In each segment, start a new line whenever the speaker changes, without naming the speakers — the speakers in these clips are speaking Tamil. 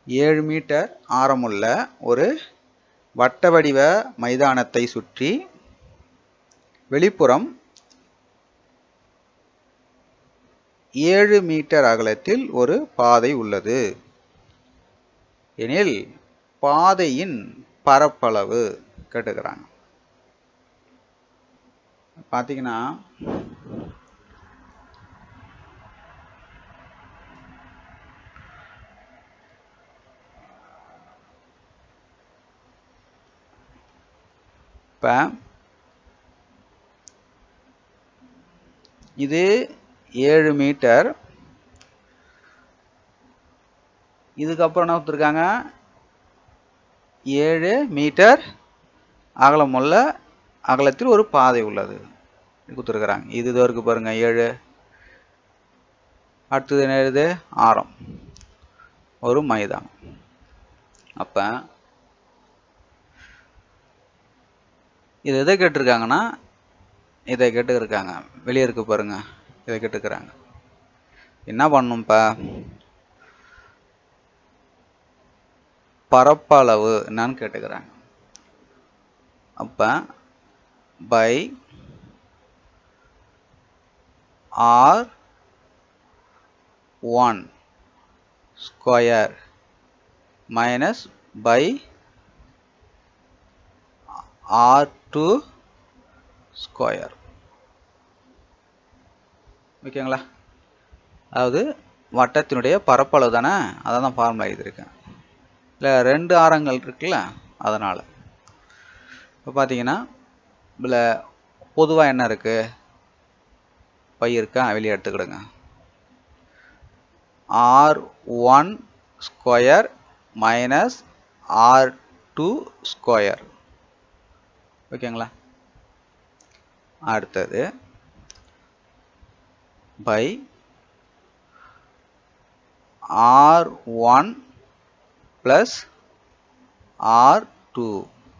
ஏழு மீட்டர் ஆரமுள்ள ஒரு வட்ட வடிவ மைதானத்தை சுற்றி வெளிப்புறம் ஏழு மீட்டர் அகலத்தில் ஒரு பாதை உள்ளது எனில் பாதையின் பரப்பளவு கேட்டுக்கிறாங்க பார்த்தீங்கன்னா இப்போ இது ஏழு மீட்டர் இதுக்கப்புறம் என்ன கொடுத்துருக்காங்க ஏழு மீட்டர் அகலமுள்ள அகலத்தில் ஒரு பாதை உள்ளது கொடுத்துருக்குறாங்க இது இதோ இருக்கு பாருங்க ஏழு அடுத்தது என்ன எழுது ஆரம் ஒரு மைதானம் அப்போ இது எதை கேட்டிருக்காங்கன்னா இதை கேட்டுருக்காங்க வெளியே இருக்கு பாருங்க இதை கேட்டுக்கிறாங்க என்ன பண்ணும் இப்போ பரப்பளவு என்னன்னு கேட்டுக்கிறாங்க அப்போ pi r one square minus pi r two square ஓகேங்களா அதாவது வட்டத்தினுடைய பரப்பளவு தானே அதை தான் ஃபார்முலா எழுதியிருக்கேன் இல்லை ரெண்டு ஆரங்கள் இருக்குல்ல அதனால் இப்போ பார்த்தீங்கன்னா இதில் பொதுவாக என்ன இருக்குது பை இருக்கா வெளியே எடுத்துக்கிடுங்க r one square minus r two square ஓகேங்களா அடுத்தது pi r one plus r two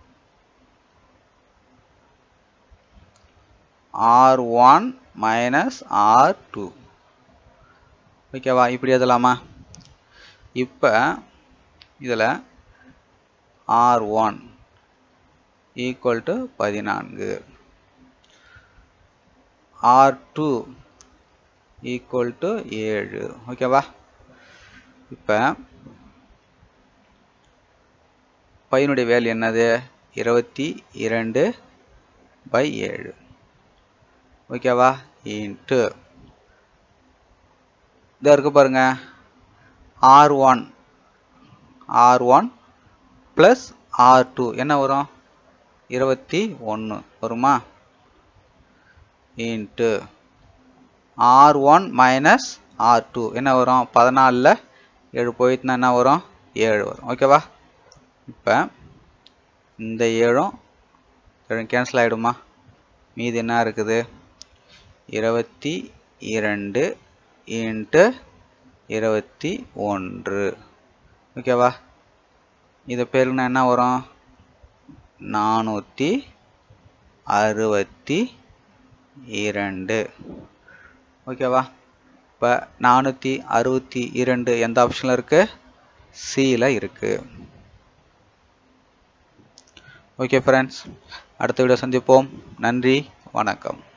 r one minus r two ஓகேவா இப்படி எழுதலாமா இப்போ இதில் ஆர் ஒன் ஈக்குவல் டு பதினான்கு ஆர் டூ ஈக்குவல் டு ஏழு ஓகேவா இப்போ பையனுடைய வேல்யூ என்னது இருபத்தி இரண்டு பை ஏழு ஓகேவா இன்ட்டு இதாக இருக்கு பாருங்க r one r one plus r two என்ன வரும் இருபத்தி ஒன்று வருமா into r one minus r two என்ன வரும் பதினாலில் ஏழு போயிட்டுனா என்ன வரும் ஏழு வரும் ஓகேவா இப்போ இந்த ஏழும் ஏழும் கேன்சல் ஆகிடுமா மீதி என்ன இருக்குது இருபத்தி இரண்டு இன்ட்டு இருபத்தி ஒன்று ஓகேவா இது பேருனா என்ன வரும் நானூற்றி அறுபத்தி இரண்டு ஓகேவா இப்போ நானூற்றி அறுபத்தி இரண்டு எந்த ஆப்ஷனில் இருக்குது சியில் இருக்குது ஓகே ஃப்ரெண்ட்ஸ் அடுத்த வீடியோ சந்திப்போம் நன்றி வணக்கம்